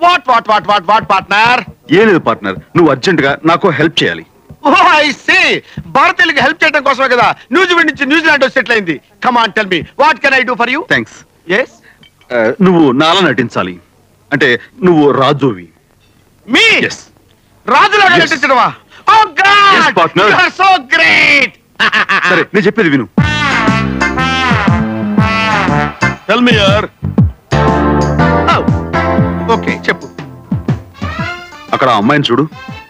What what what what what partner ఏం లేదు partner నువ్వు అర్జెంట్ గా నాకు హెల్ప్ చేయాలి ఓ ఐ సీ భారతీయులకి హెల్ప్ చేయడం కోసమే కదా న్యూజిలాండ్ నుంచి న్యూజిలాండ్ సెటిల్ అయింది come on tell me what can I do for you thanks yes నువ్వు నాలా నటించాలి అంటే నువ్వు రాజువి మీ ఎస్ రాజులాగా Yes. నటించడమా oh Yes, god partner. You are so great సరే నేను చెప్పేది విను టెల్ మీ యర్ ఓకే Oh, చెప్పు అక్కడ ఆ అమ్మాయిని చూడు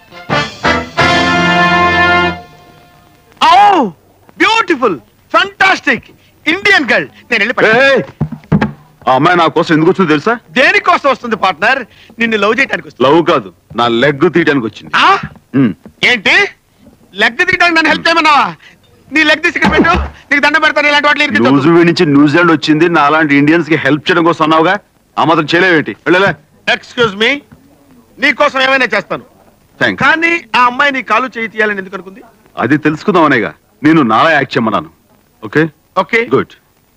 oh beautiful fantastic Indian girl నేను వెళ్ళి పట్టుకుంటా. ఏయ్! ఆ అమ్మాయి నా కోసం ఎందుకు వచ్చిందో తెలుసా దేనికోసం వస్తుంది పార్ట్నర్ నిన్ను లవ్ చేయడానికి వస్తుంది లవ్ కాదు నా లెగ్ తీయడానికి వచ్చింది ఆ? ఉమ్. ఏంటి లెగ్ తీయడానికి నన్ను హెల్ప్ చేయమన్నావా నీ లెగ్ తీసి ఇక్కడ పెట్టు నీకు దండం పెడతాను ఇలాంటి వాటిని ఇరికించొద్దు. న్యూజిలాండ్ నుంచి న్యూజిలాండ్ వచ్చింది నా అలాంటి ఇండియన్స్ కి హెల్ప్ చేయడం కోసం అన్నావుగా ఆ మాత్రం చేయలేవేంటి వెళ్ళలే ఎక్స్క్యూజ్ మీ నీ కోసం ఏమైనా చేస్తాను థ్యాంక్స్ కానీ ఆ అమ్మాయి నీ కాలు చేయి తీయాలని ఎందుకు అనుకుంది అది తెలుసుకుందామనేగా నేను నాలా యాక్ట్ చేయమన్నాను ఓకే ఓకే గుడ్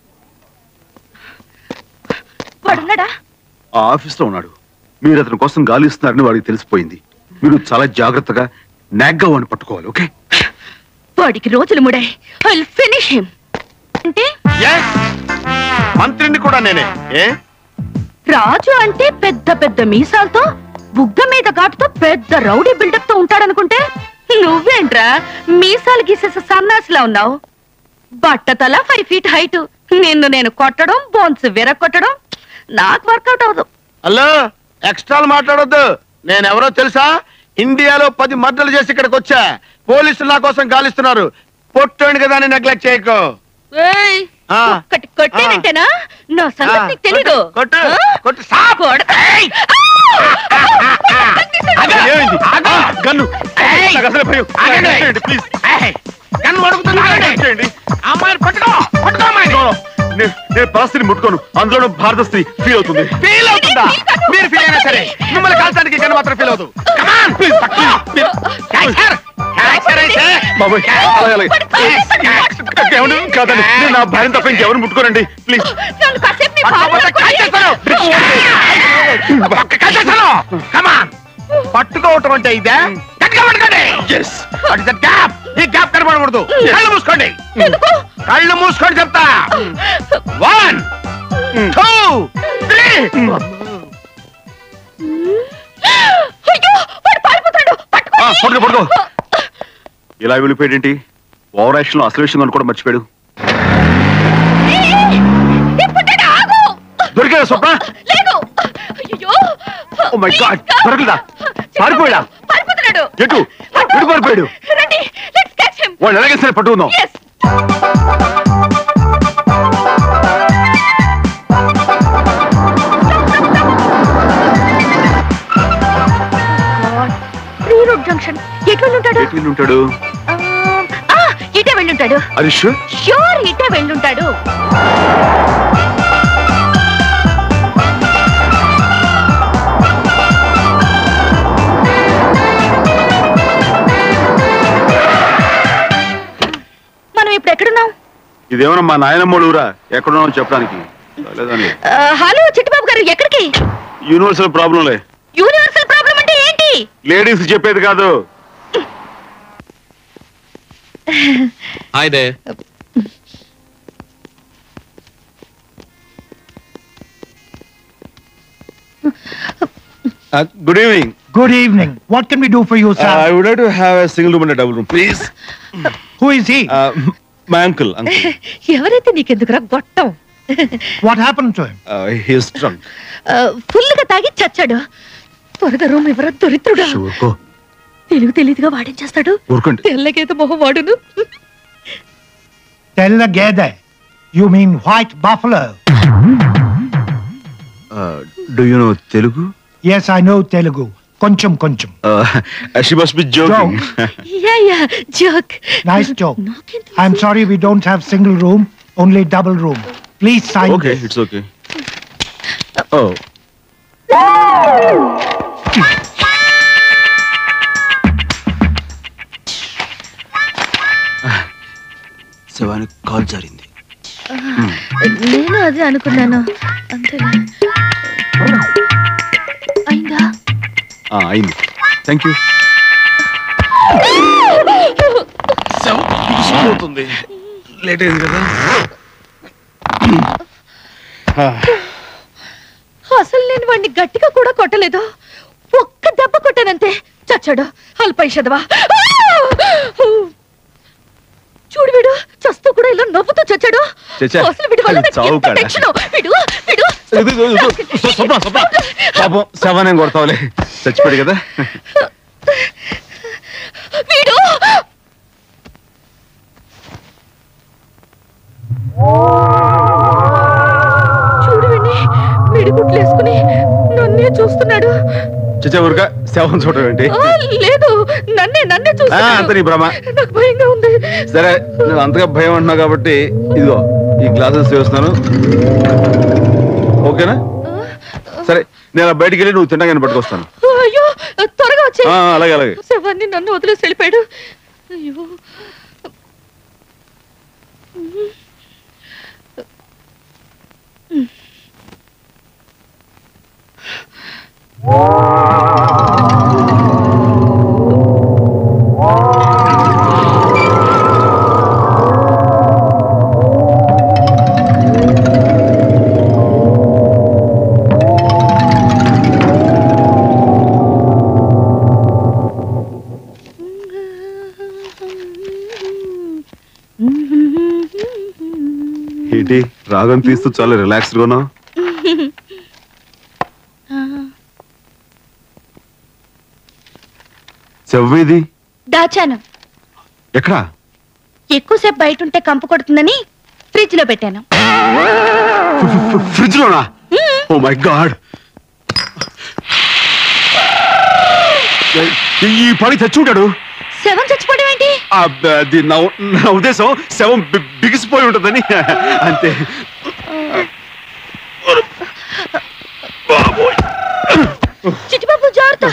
వాడున్నాడా ఆ ఆఫీస్ లో ఉన్నాడు మీరు అతని కోసం గాలిస్తున్నారని వాడికి తెలిసిపోయింది మీరు చాలా జాగ్రత్తగా నాగ్గా వాడిని పట్టుకోవాలి ఓకే వాడికి రోజులు ముడాయి ఐ ఫినిష్ హిమ్ అంటే Yes. మంత్రిని కూడా నేనే ఏ రాజు అంటే పెద్ద పెద్ద మీసాలతో బుగ్గ మీద ఘాటుతో పెద్ద రౌడీ బిల్డప్ తో ఉంటాడనుకుంటే నువ్వేంట్రా మీసాలు గీసేసే సన్నాసిలా ఉన్నావు బట్టతల ఫైవ్ ఫీట్ హైట్ నిన్ను నేను కొట్టడం బోన్స్ విరగొట్టడం నాకు వర్కౌట్ అవదు హలో ఎక్స్ట్రాలు మాట్లాడొద్దు నేనెవరో తెలుసా ఇండియాలో పది మర్డర్లు చేసి ఇక్కడికి వచ్చా పోలీసులు నా కోసం గాలిస్తున్నారు పొట్టండి కదా అని నెగ్లెక్ట్ చేయకు ఏయ్, ఆ. ఒక్కటి కొట్టేనంటేనా నా సంగతి నీకు తెలీదు కొట్టు, ఆ? కొట్టు, సాప్. కొడతా. ఏయ్. ఆగు, ఏమైంది? ఆగు. ఆ, గన్ను. ఏయ్. నాకు అసలే భయం. ఆగండి. నాకు చేయండి, ప్లీజ్. ఏయ్. గన్ను అడుగుతున్నా, ఆగండి. చేయండి. అమ్మాయిని పట్టుకో పట్టుకో అమ్మాయిని నో, నో. నే- నేను పరస్త్రీని ముట్టుకోను అందులో భారత స్త్రీ ఫీల్ అవుతుంది ఫీల్ అవుతుందా మీరు ఫీల్ అయినా సరే మిమ్మల్ని కాల్చడానికి గన్ను మాత్రం ఫీల్ అవుతుంది కమాన్ ప్లీజ్ క్యాచర్ క్యాచర్ అయితే బాబోయ్, అలాగే, అలాగే. ఏమండి? కాదండి నేను నా భార్యను తప్ప ఇంకెవరు ముట్టుకోనండి ప్లీజ్ నన్ను కాసేపు నీ పట్టుకోకపోతే భార్యను కాల్చేస్తాను. పక్క- కాల్చేస్తాను. Come on. పట్టుకోవటం అంటే ఇదే గట్టిగా పట్టుకోండి yes What is that gap? ఈ గ్యాప్ కనబడకూడదు కళ్ళు మూసుకోండి ఎందుకు? కళ్ళు మూసుకోండి చెప్తా వన్ టూ త్రీ అయ్యో వాడు పారిపోతాడు పట్టుకో పడుకో పడుకో ఇలా వెళ్ళిపోయాడేంటి ఓవర్ యాక్షన్ లో అసలు విషయం అనుకోవడం మర్చిపోయాడు తిప్పుతాడు ఆగు దొరికాడా స్వప్న లేదు అయ్యో Oh my God, దొరకలేదా? పారిపోయాడా? పారిపోతున్నాడు ఎటు ఎటు పారిపోయాడు రండి లెట్స్ క్యాచ్ హిమ్ వాడు ఎలాగే సరే పట్టుకుందాం yes ఫ్రీ రోడ్ జంక్షన్ ఎటు వెళ్ళుంటాడు ఎటు వెళ్ళి ఉంటాడు ఆ, ఇటే వెళ్ళుంటాడు హరీష్ ష్యూర్ ఇటే వెళ్ళుంటాడు మనం ఇప్పుడు ఎక్కడున్నాం ఇదేమన్నా మా నాయనమ్మోడు ఊరా ఎక్కడున్నావు చెప్పడానికి లేదని ఆ, హలో చిట్టుబాబు గారు ఎక్కడికి యూనివర్సల్ ప్రాబ్లంలే యూనివర్సల్ ప్రాబ్లం అంటే ఏంటి లేడీస్ చెప్పేది కాదు hi there good evening Good evening. What can we do for you, sir? I would like to have a single room and double room please Who is he? My uncle uncle ఎవరైతే నీకెందుకురా గొట్టం what happened to him? He's drunk full గా తాగి చచ్చాడు త్వరగా room ఎవరో దొరిత్రుడా షూర్కో తెలుగు తెలియదుగా వాడేం చేస్తాడు ఊరుకోండి తెల్లగేత మొహం వాడును Tella Gede. You mean white buffalo? Do you know Telugu Yes, I know Telugu. Koncham koncham. She must be joking yeah yeah joke Nice joke. నాకేం తెలుసు? I'm sorry we don't have single room, only double room. Please sign okay this. It's okay oh శవానికి కాల్ జారింది నేను అదే అనుకున్నాను అంతేగా అయిందా ఆ, అయింది థ్యాంక్ యూ అవుతుంది లేట్ అయింది కదా అసలు నేను వాడిని గట్టిగా కూడా కొట్టలేదు ఒక్క దెబ్బ కొట్టానంతే చచ్చాడు అల్పై చదవా చూడు వీడు చస్తూ కూడా ఇలా నవ్వుతూ చచ్చాడు చచ్చా, అసలు వీడి వల్ల అది నాకు చావు ఎంత కాడా? టెన్షనో. వీడు వీడు ఇది, ఇది, ఇది, ఇది, స్వప్న స్వప్న పాపం శవాన్ని కొడతావులే చచ్చిపోయాడు కదా వీడు చూడు వీడిని మిడిగుట్లు వేసుకుని నన్నే చూస్తున్నాడు చచ్చా ఊరుగా శవం చూడటం ఏంటి ఆ, లేదు నన్నే నన్నే ఆ, అంత నీ చూస్తున్నాడు భ్రమ నాకు భయంగా ఉంది సరే నువ్వు అంతగా భయం అంటున్నావు కాబట్టి ఇదిగో ఈ గ్లాసెస్ చేస్తున్నాను ఓకేనా సరే నేను అలా బయటికి వెళ్ళి నువ్వు తినగానే పట్టుకొస్తాను అయ్యో త్వరగా వచ్చే ఆ, అలాగే అలాగే శవాన్ని నన్ను వదిలేసి వెళ్ళిపోయాడు అయ్యో ఏంటి రాగం తీస్తూ చాలా రిలాక్స్డ్ ఉన్నావు చెవ్వేది దాచాను ఎక్కడా ఎక్కువసేపు బయట ఉంటే కంపు కొడుతుందని ఫ్రిడ్జ్ లో పెట్టాను ఫ్రిడ్జ్ లోనా ఓ మై గాడ్ ఈ పని తెచ్చి ఉంటాడు శవం చచ్చిపోవడం ఏంటి ఆ, అది నా నా ఉద్దేశం శవం బి- బిగిసిపోయి ఉంటుందని అంతే చిట్టిబాబు జాగ్రత్త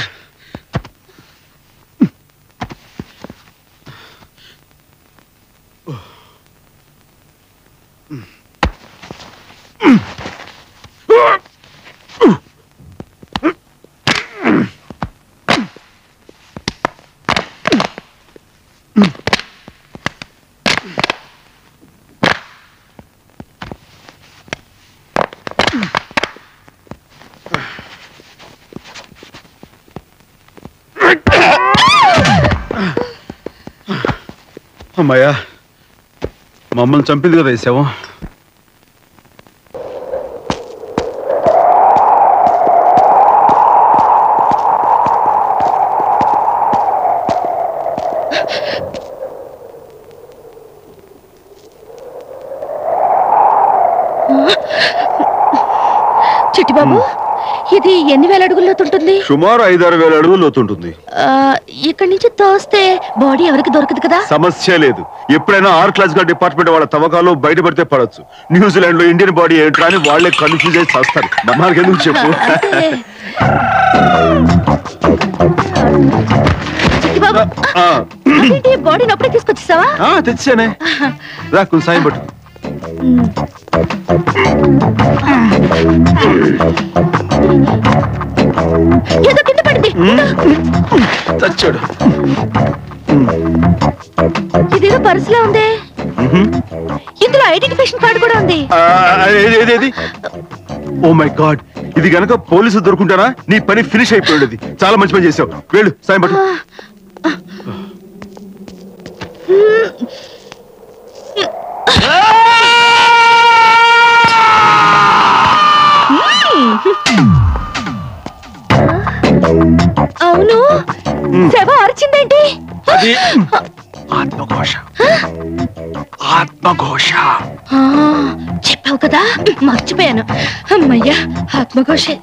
అమ్మాయ్యా మమ్మల్ని చంపింది కదా ఈ శవం చిట్టిబాబు ఇది ఎన్ని వేల అడుగుల్లో ఉంటుంది సుమారు ఐదారు వేల అడుగులు లోతుంటుంది ఆ, ఇక్కడి నుంచి తోస్తే బాడీ ఎవరికి దొరకదు కదా సమస్య లేదు ఎప్పుడైనా ఆర్ క్లాస్ గా డిపార్ట్మెంట్ వాళ్ళ తవ్వకాలు బయటపడితే పడొచ్చు న్యూజిలాండ్ లో ఇండియన్ బాడీ ఏంట్రా అని వాళ్ళే కన్ఫ్యూజ్ చేసి వస్తారు మనకెందుకు చెప్పు అంతే. చిట్టిబాబు ఆ, అదేంటి బాడీని అప్పుడే తీసుకొచ్చేసావా ఆ, తెచ్చానే రా కొంచెం సాయం పట్టు ఏదో కింద పడింది తెచ్చాడు ఇదేదో పర్సులో ఉంది ఇందులో ఐడెంటిఫికేషన్ కార్డు కూడా ఉంది ఆ, ఏది, ఏది, ఏది? ఓ మై గాడ్ ఇది గనక పోలీసు దొరుకుంటారా నీ పని ఫినిష్ అయిపోయి ఉండేది చాలా మంచి పని చేసావు వెళ్ళు సాయం పట్టు అవును శవం అరిచిందేంటి అది ఆత్మఘోష ఆత్మఘోష ఆ, చెప్పావు కదా మర్చిపోయాను అమ్మయ్యా ఆత్మఘోషే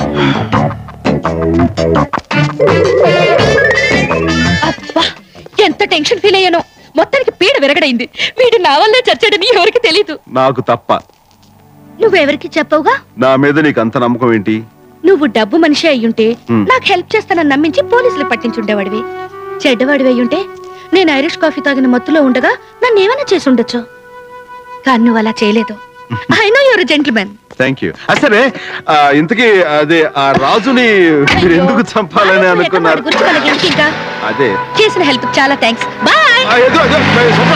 అబ్బా ఎంత టెన్షన్ ఫీల్ అయ్యానో మొత్తానికి పీడ విరగడైంది వీడు నా వల్లే చచ్చాడని ఎవరికి తెలీదు నాకు తప్ప నువ్వెవరికి చెప్పవుగా నా మీద నీకు అంత నమ్మకం ఏంటి నువ్వు డబ్బు మనిషి అయ్యుంటే హ్మ్. నాకు హెల్ప్ చేస్తానని నమ్మించి పోలీసులు పట్టించుండేవాడివి చెడ్డవాడివి అయ్యుంటే నేను ఐరిష్ కాఫీ తాగిన మత్తులో ఉండగా నన్ను ఏమైనా చేసి ఉండొచ్చు కానీ నువ్వు అలా చేయలేదు I know your gentlemen thank you సరే ఆ, ఇంతకీ అదే ఆ రాజుని మీరు ఎందుకు చంపాలని అనుకున్నారు గురించి మనకి ఎందుకు ఇంకా అదే చేసిన హెల్ప్ చాలా థ్యాంక్స్ బాయ్ ఆ, ఏదో, ఏదో, ఏ, స్వప్న.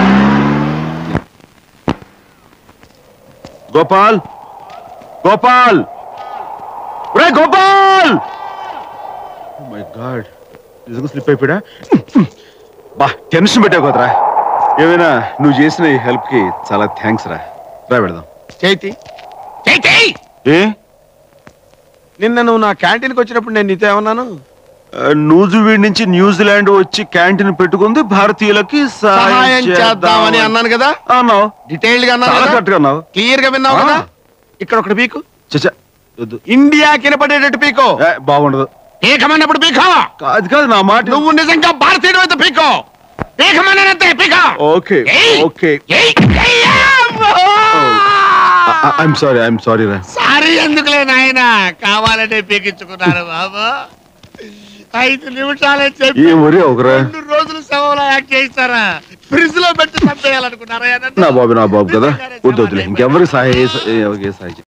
గోపాల్ గోపాల్ రే గోపాల్ మై గాడ్ నిజంగా స్లిప్ అయిపోయా బా టెన్షన్ పెట్టావు కదరా ఏమైనా నువ్వు చేసిన ఈ హెల్ప్ కి చాలా థ్యాంక్స్ రా రా పెడదాం చైతి చైతి ఏ నిన్న నువ్వు నా క్యాంటీన్కి వచ్చినప్పుడు నేను నీతో ఏమన్నాను నూజువీడ్ నుంచి న్యూజిలాండ్ వచ్చి క్యాంటీన్ పెట్టుకుంది భారతీయులకి సహాయం చేద్దామని అన్నాను కదా అన్నావు డీటెయిల్డ్ గా చాలా అన్నాను కరెక్ట్ గా అన్నావు క్లియర్ గా విన్నావు ఆ. కదా ఇక్కడ ఒకటి పీకు చచ్చా వద్దు. ఇండియా కినపడేటట్టు పీకో ఏ, బాగుండదు పీకమన్నప్పుడు పీకో అది కాదు నా మాట నువ్వు నిజంగా భారతీయుడు అయితే పీకో పీకమన్నానంతే పీకో ఓకే ఏయ్! ఓకే ఏయ్! ఏయ్! అమ్మో! ఐఎమ్ సారీ ఐఎమ్ సారీ రా సారీ ఎందుకులే నాయన కావాలంటే పీకించుకున్నారు బాబు ఐదు నిమిషాలే చెప్పి ఏం ఒరే ఒకరా రెండు రోజులు శవంలో యాక్ట్ చేయిస్తారా ఫ్రిడ్జ్ లో పెట్టి చంపేయాలనుకున్నారా నా బాబు నా బాబు కదా వద్దు వద్దులే ఇంకెవరికి సహాయ ఏ సహాయం